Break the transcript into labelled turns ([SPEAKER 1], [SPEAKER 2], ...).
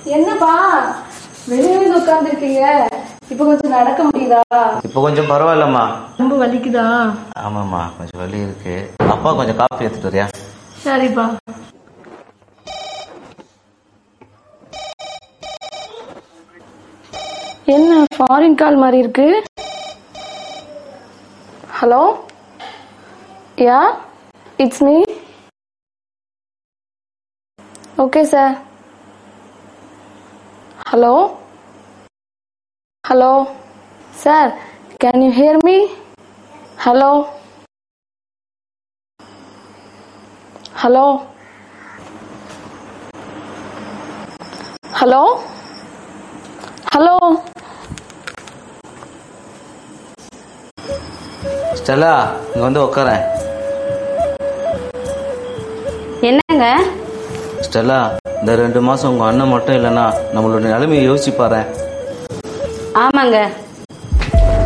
[SPEAKER 1] என்னப்பா வெளியே வந்து உட்கார்ந்துருக்கீங்க இப்ப கொஞ்சம் நடக்க முடியுதா
[SPEAKER 2] இப்போ கொஞ்சம் பரவாயில்லம்மா
[SPEAKER 1] ரொம்ப வலிக்குதா
[SPEAKER 2] ஆமாம்மா கொஞ்சம் வலி இருக்கு அப்பா கொஞ்சம் காப்பி எடுத்துட்டு வரியா
[SPEAKER 1] சரிப்பா என்ன ஃபாரின் கால் மாதிரி இருக்கு hello ya it's me okay sir hello hello sir can you hear me hello hello hello hello
[SPEAKER 2] Stella இங்க வந்து உட்காரேன்
[SPEAKER 3] என்னங்க
[SPEAKER 2] ஸ்டெல்லா இந்த ரெண்டு மாசம் உங்க அண்ணன் மட்டும் இல்லைன்னா நம்மளோட நிலைமையை யோசிச்சு பாரு
[SPEAKER 3] ஆமாங்க